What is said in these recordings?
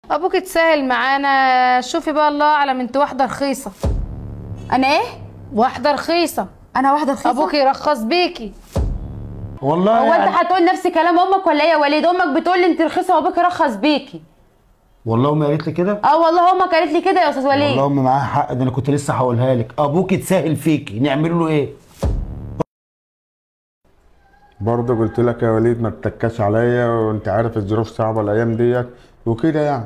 ابوك تسهل معانا شوفي بقى الله اعلم انت واحده رخيصه انا ايه واحده رخيصه انا واحده رخيصه ابوك يرخص بيكي والله هو انت يعني هتقول نفس كلام امك ولا ايه يا وليد امك بتقول لي انت رخيصه وابوك يرخص بيكي والله امي قالت لي كده اه والله امك قالت لي كده يا استاذ وليد والله امي معاها حق ده انا كنت لسه هقولها لك ابوك اتسهل فيكي نعمل له ايه برضه قلت لك يا وليد ما تتكاش عليا وانت عارف الظروف صعبه الايام ديت وكده يعني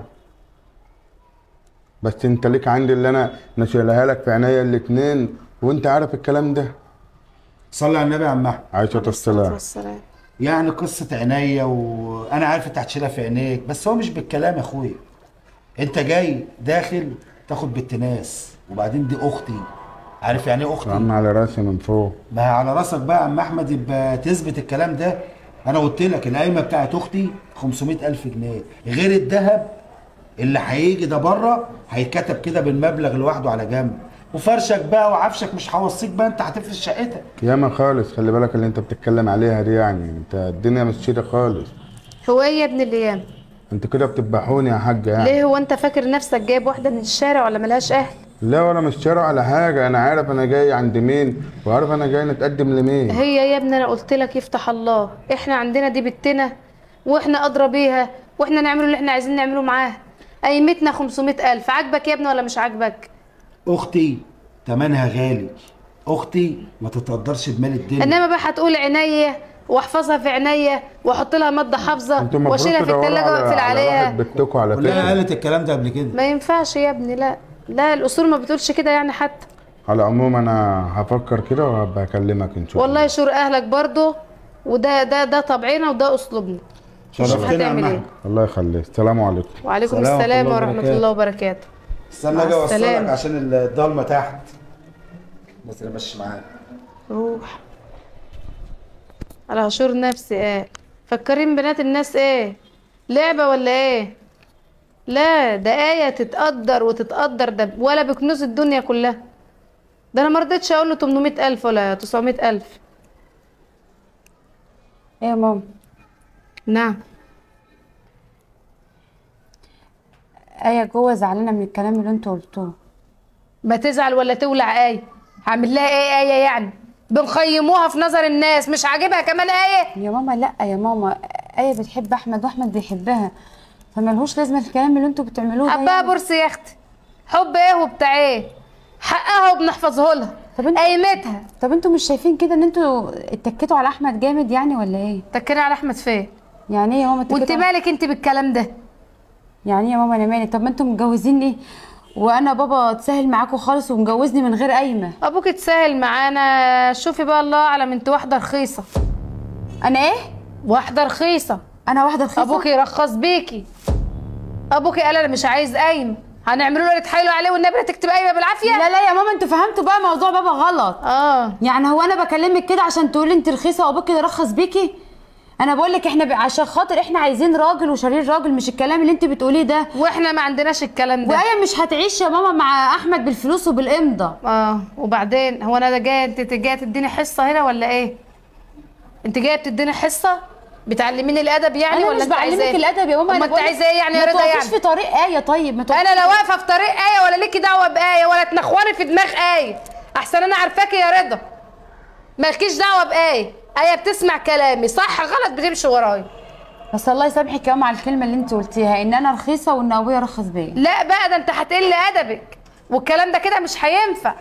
بس انت ليك عندي اللي انا نشيلها لك في عينيا الاتنين وانت عارف الكلام ده صلي على النبي يا عم احمد عايشه السلام والسلام يعني قصه عينيا وانا عارف انت هتشيلها في عينيك بس هو مش بالكلام يا اخويا انت جاي داخل تاخد بنت ناس وبعدين دي اختي عارف يعني ايه يا اختي عم على راسي من فوق ما هي على راسك بقى يا عم احمد يبقى تثبت الكلام ده انا قلت لك القايمه بتاعت اختي 500 الف جنيه غير الذهب اللي هيجي ده بره هيتكتب كده بالمبلغ لوحده على جنب وفرشك بقى وعفشك مش هوصيك بقى انت هتفرش شقتك ياما خالص خلي بالك اللي انت بتتكلم عليها دي يعني انت الدنيا مش كده خالص هو ايه يا ابن الايام انت كده بتذبحوني يا حاجه يعني ليه هو انت فاكر نفسك جايب واحده من الشارع ولا ملهاش اهل لا ولا مش شارع على حاجه انا عارف انا جاي عند مين وعارف انا جاي نتقدم لمين هي يا ابني انا قلت لك يفتح الله احنا عندنا دي بنتنا واحنا ادرى بيها واحنا نعمله اللي احنا عايزين نعمله معاها قيمتنا 500 الف عاجبك يا ابني ولا مش عاجبك اختي تمنها غالي اختي ما تتقدرش بمال الدنيا انما بقى هتقول عينيا واحفظها في عينيا واحط لها ماده حافظه انتوا المفروض واشيلها في تدوروا الثلاجه على- واقفل على عليها واحد بتكوا على كلها فكره قالت الكلام ده قبل كده ما ينفعش يا ابني لا لا الاصول ما بتقولش كده يعني حتى على العموم انا هفكر كده وهبقى اكلمك ان شاء الله والله يشور اهلك برضه وده ده ده طبعنا وده اسلوبنا شوف شرفتنا يا هتعمل عم ايه أحمد. الله يخليك السلام عليكم وعليكم سلام السلام ورحمة الله ورحمه وبركاته. الله وبركاته استنى مع اجي اوصلك السلامة. عشان الضلمه تحت بس انا ماشي معاك روح على عاشور نفسي ايه فكرين بنات الناس ايه لعبة ولا ايه لا ده آية تتقدر وتتقدر ده ولا بكنوز الدنيا كلها ده انا مرضتش اقول له 800 الف ولا 900 الف ايه يا ماما نعم ايه جوه زعلانه من الكلام اللي انتوا قلتوه ما تزعل ولا تولع آية هعمل لها ايه آية يعني بنقيموها في نظر الناس مش عاجبها كمان آية يا ماما لا يا ماما ايه بتحب احمد واحمد بيحبها فملهوش لازمه الكلام اللي انتوا بتعملوه ده حبها يعني. بورس يا اختي حب ايه وبتاع ايه حقها وبنحفظه لها طب انت- قيمتها طب انتوا مش شايفين كده ان انتوا اتكيتوا على احمد جامد يعني ولا ايه تكري على احمد فين يعني ايه يا ماما اتكيتوا وانت على- مالك انت بالكلام ده يعني ايه يا ماما انا مالي طب ما انتوا متجوزيني وانا بابا اتسهل معاكم خالص ومجوزني من غير قايمه ابوك تسهل معانا شوفي بقى الله اعلم انت واحده رخيصه انا ايه واحده رخيصه انا واحده رخيصه ابوك يرخص بيكي ابوك قال انا مش عايز قايمه هنعملوا له يتحايلوا عليه والنبي تكتب قايمه بالعافيه لا لا يا ماما انتوا فهمتوا بقى موضوع بابا غلط اه يعني هو انا بكلمك كده عشان تقولي انت رخيصه وابوك يرخص بيكي انا بقول لك احنا ب... عشان خاطر احنا عايزين راجل وشرير راجل مش الكلام اللي انت بتقوليه ده واحنا ما عندناش الكلام ده وايه مش هتعيش يا ماما مع احمد بالفلوس وبالامضه اه وبعدين هو انا ده جايه انت جايه تديني حصه هنا ولا ايه انت جايه بتديني حصه بتعلميني الادب يعني انا ولا مش انت عايزة بعلمك ايه؟ الادب يا ماما أمال انا انت بقولك عايزه ايه يعني يا ما رضا توقفيش يعني في طريق ايه طيب ما توقفيش انا لا واقفه في طريق ايه ولا ليكي دعوه بايه ولا تنخوني في دماغ ايه احسن انا عارفاكي يا رضا مالكيش دعوه بايه ايه بتسمع كلامي صح غلط بتمشي ورايا بس الله يسامحك يا ماما على الكلمه اللي انت قلتيها ان انا رخيصه وان ابويا رخص بيا لا بقى ده انت هتقل ادبك والكلام ده كده مش هينفع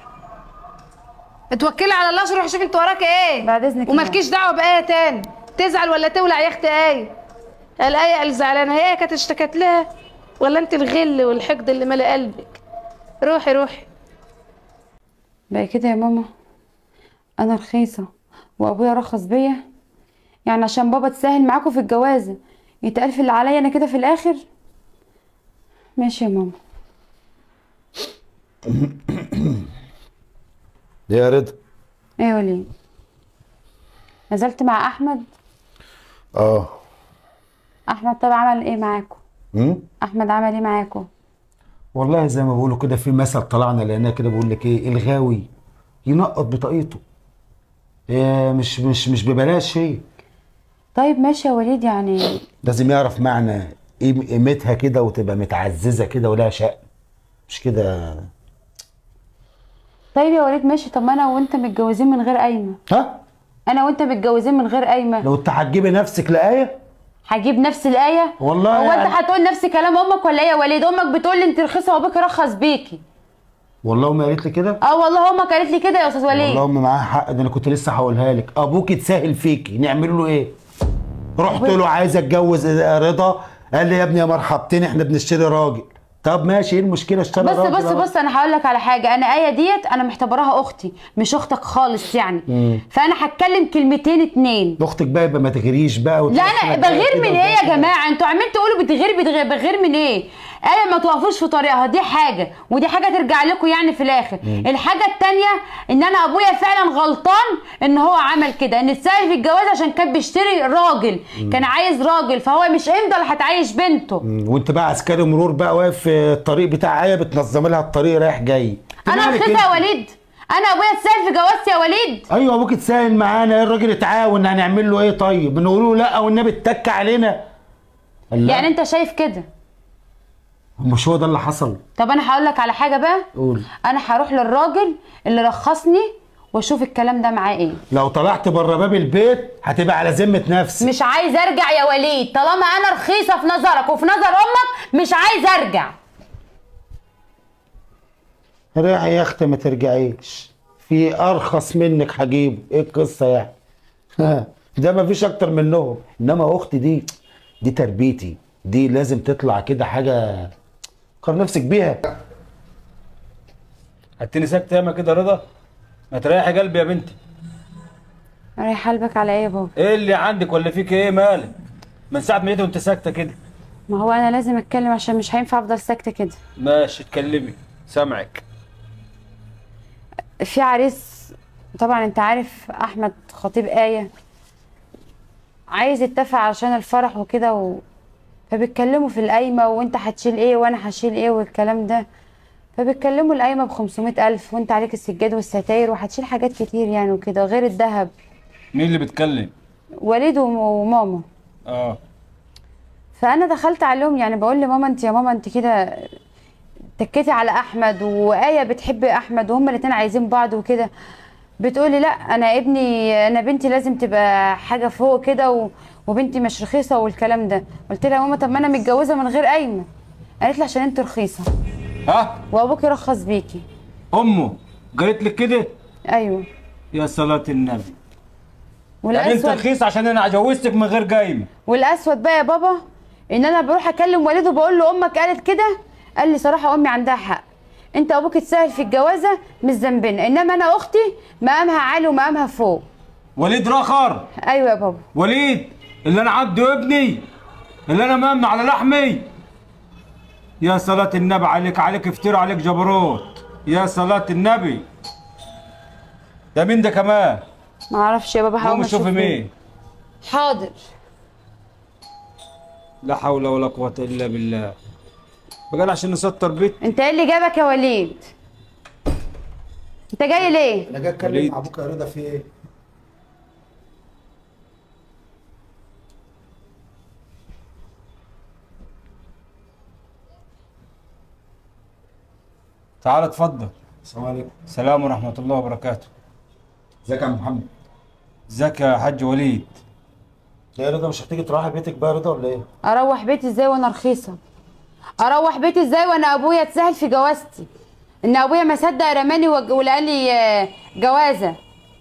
اتوكلي على الله روحي شوفي انت وراكي ايه بعد إذنك يا ومالكيش دعوه بايه تاني تزعل ولا تولع يا اختي ايه الايه قال زعلانه هي كانت اشتكت لها ولا انت الغل والحقد اللي مالي قلبك روحي روحي بقى كده يا ماما انا رخيصه وابويا رخص بيا يعني عشان بابا تسهل معاكم في الجوازه يتقال في اللي عليا انا كده في الاخر ماشي يا ماما ليه يا رضا ايه يا وليد نزلت مع احمد اه احمد طب عمل ايه معاكم امم احمد عمل ايه معاكم والله زي ما بيقولوا كده في مثل طلعنا لقيناه كده بيقول لك ايه الغاوي ينقط بطاقيته إيه مش مش مش ببلاش شيء طيب ماشي يا وليد يعني لازم يعرف معنى قيم- قيمتها كده وتبقى متعززه كده ولها شأن مش كده طيب يا وليد ماشي طب ما انا وانت متجوزين من غير قايمه ها انا وانت متجوزين من غير قايمه لو انت هتجيبي نفسك لآية هجيب نفس الايه والله هو يعني- انت هتقول نفس كلام امك ولا ايه يا وليد امك بتقول لي انت رخيصه وابوك رخص بيكي والله امي قالت لي كده اه والله امك قالت لي كده يا استاذ وليد والله امي معاها حق ده انا كنت لسه هقولها لك ابوك اتساهل فيكي نعمل له ايه رحت له عايز اتجوز رضا قال لي يا ابني يا مرحبتين احنا بنشتري راجل طب ماشي ايه المشكله اشتري بص راجل بص أهو. بص انا هقول لك على حاجه انا ايه ديت انا محتبراها اختي مش اختك خالص يعني فانا هتكلم كلمتين اتنين اختك بقى يبقى ما تغيريش بقى لا وتروحي انا مكان بغير كده من ايه يا وتروحي جماعه انتوا عمالين تقولوا بتغير بتغير بغير من ايه ايه ما توقفوش في طريقها دي حاجه ودي حاجه ترجع لكم يعني في الاخر الحاجه التانية ان انا ابويا فعلا غلطان ان هو عمل كده ان اتسال في الجواز عشان كان بيشتري راجل كان عايز راجل فهو مش امتى اللي هتعيش بنته مم. وانت بقى عسكري مرور بقى واقف في الطريق بتاع ايه بتنظم لها الطريق رايح جاي انا مالك رخيصه يا انت؟ وليد انا ابويا اتسال في جوازتي يا وليد ايوه ابوك اتساهل معانا ايه الراجل اتعاون هنعمل له ايه طيب نقول له لا والنبي اتك علينا قال لا يعني انت شايف كده مش هو ده اللي حصل طب انا هقول لك على حاجه بقى قول انا هروح للراجل اللي رخصني واشوف الكلام ده معاه ايه لو طلعت بره باب البيت هتبقى على ذمه نفسك مش عايز ارجع يا وليد طالما انا رخيصه في نظرك وفي نظر امك مش عايز ارجع رايح يا اختي ما ترجعيش في ارخص منك هجيبه ايه القصه يعني ها، ده ما فيش اكتر منهم انما اختي دي دي تربيتي دي لازم تطلع كده حاجه قر نفسك بيها هتني ساكته ياما كده رضا ما تريحي قلبي يا بنتي رايح قلبك على ايه يا بابا ايه اللي عندك ولا فيك ايه مالك من ساعه ما جيت وانت ساكته كده ما هو انا لازم اتكلم عشان مش هينفع افضل ساكته كده ماشي اتكلمي سامعك في عريس طبعا انت عارف احمد خطيب ايه عايز يتفق عشان الفرح وكده و... فبيتكلموا في القايمه وانت هتشيل ايه وانا هشيل ايه والكلام ده فبيتكلموا القايمه ب ألف وانت عليك السجاد والستاير وهتشيل حاجات كتير يعني وكده غير الذهب مين اللي بيتكلم وليد وم- وماما اه فانا دخلت عليهم يعني بقول لماما انت يا ماما انت كده تكيتي على احمد وايه بتحب احمد وهما الاتنين عايزين بعض وكده بتقولي لا انا ابني انا بنتي لازم تبقى حاجه فوق كده و... وبنتي مش رخيصه والكلام ده قلت لها يا ماما طب ما انا متجوزه من غير قايمه قالت لي عشان انت رخيصه ها وابوكي رخص بيكي امه قالت لك كده ايوه يا صلاه النبي يعني انت والاسود رخيص عشان انا جوزتك من غير قايمه والاسود بقى يا بابا ان انا بروح اكلم والده بقول له امك قالت كده قال لي صراحه امي عندها حق انت ابوك اتسهل في الجوازه مش ذنبنا انما انا اختي مقامها عالي ومقامها فوق وليد رخر ايوه يا بابا وليد اللي انا عبده ابني اللي انا مامن على لحمي يا صلاة النبي عليك عليك افتروا عليك جبروت يا صلاة النبي ده مين ده كمان؟ ما اعرفش يا بابا هقوم قوم شوفي أشوف مين حاضر لا حول ولا قوة الا بالله بقى عشان نسطر بيت انت ايه اللي جابك يا وليد انت جاي ليه انا جاي اتكلم وليد. مع ابوك يا رضا في ايه تعال اتفضل السلام عليكم السلام ورحمة الله وبركاته ازيك يا عم محمد ازيك يا حاج وليد يا رضا مش هتيجي تروحي بيتك بقى يا رضا ولا ايه اروح بيتي ازاي وانا رخيصه اروح بيتي ازاي وانا ابويا اتسهل في جوازتي ان ابويا ما صدق رماني وج- ولقى لي آه، جوازه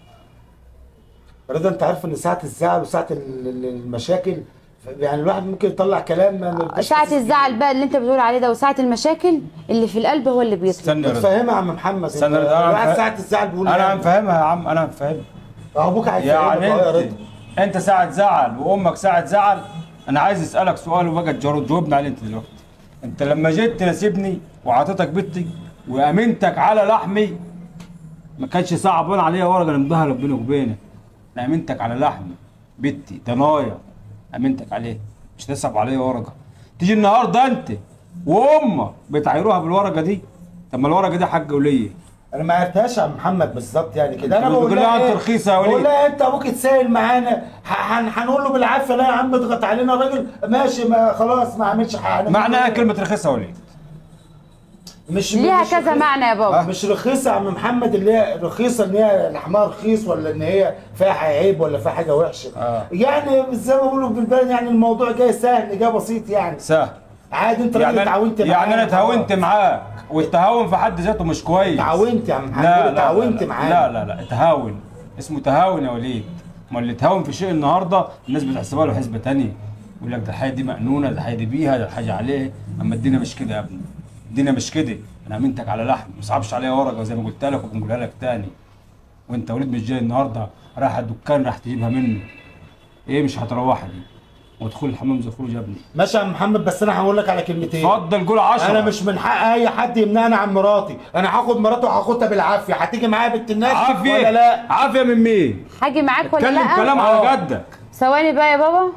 رضا انت عارف ان ساعه الزعل وساعه ال- ال- المشاكل يعني الواحد ممكن يطلع كلام ما ما يبقاش ساعة حاسس الزعل بقى اللي انت بتقول عليه ده وساعة المشاكل اللي في القلب هو اللي بيطلع استنى يا رضا تفهمها يا عم محمد استنى انت- يا رضا، الواحد أنا ساعه الزعل بيقول انا يعني. مفهمها يا عم انا مفهمها ابوك عايز يفهمك يعني أهو يا انت رضا انت ساعة زعل وامك ساعة زعل انا عايز اسالك سؤال وبقى تجاوب- تجاوبني عليه انت دلوقتي انت لما جيت تناسبني وعطيتك بنتي وامنتك على لحمي ما كانش صعب عليا ورقه نمضيها لك بيني وبينك انا امنتك على لحمي بنتي ضنايا امنتك عليه مش تصعب عليا ورقه تيجي النهارده انت وامك بتعايروها بالورقه دي طب ما الورقه دي حق وليا انا ما عرفتهاش يا عم محمد بالظبط يعني كده انا أنت بقول بتقول لها لها أنت إيه؟ رخيصة يا وليد. بقول لها انت ابوك اتسائل معانا ح- هن- هنقول له بالعافيه لا يا عم اضغط علينا الراجل ماشي ما خلاص ما عملش حاجه معناها كلمه رخيصه يا وليد مش ليها مش كذا رخيصة. معنى يا بابا مش رخيصه يا عم محمد اللي هي رخيصه ان هي لحمها رخيص ولا ان هي فيها عيب ولا فيها حاجه وحشه آه. يعني زي ما بيقولوا بالبلد يعني الموضوع جاي سهل جاي بسيط يعني سهل عادي انت راجل يعني اتعاونت معايا يعني انا اتهاونت خلاص. معاك والتهاون في حد ذاته مش كويس اتعاونت يا عم محمد لا لا اتعاونت لا معايا لا لا لا تهاون اسمه تهاون يا وليد ما اللي تهاون في شيء النهارده الناس بتحسبها له حسبه تانية يقول لك ده الحاجه دي مأنونه ده الحاجه دي بيها ده الحاجه عليه اما الدنيا مش كده يا ابني الدنيا مش كده انا امنتك على لحم ما صعبش عليا ورقه زي ما قلت لك وبنقولها لك تاني وانت يا وليد مش جاي النهارده رايح الدكان راح تجيبها منه ايه مش هتروحني ودخول الحمام زي خروج يا ابني ماشي يا عم محمد بس انا هقول لك على كلمتين اتفضل قول 10 انا مش من حق اي حد يمنعني عن مراتي انا هاخد مراتي وهاخدها بالعافيه هتيجي معايا بنت الناس عافيه ولا لا عافيه من مين؟ هاجي معاك ولا اتكلم لا كلام آه. على قدك ثواني بقى يا بابا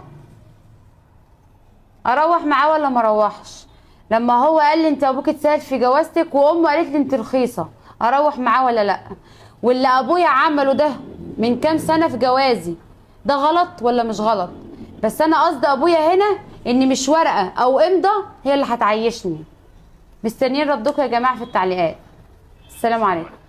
اروح معاه ولا ما اروحش لما هو قال لي انت ابوك اتسال في جوازتك وامه قالت لي انت رخيصه اروح معاه ولا لا واللي ابويا عمله ده من كام سنه في جوازي ده غلط ولا مش غلط بس انا قصد ابويا هنا ان مش ورقه او امضه هي اللي هتعيشني مستنيين ردكم يا جماعه في التعليقات السلام عليكم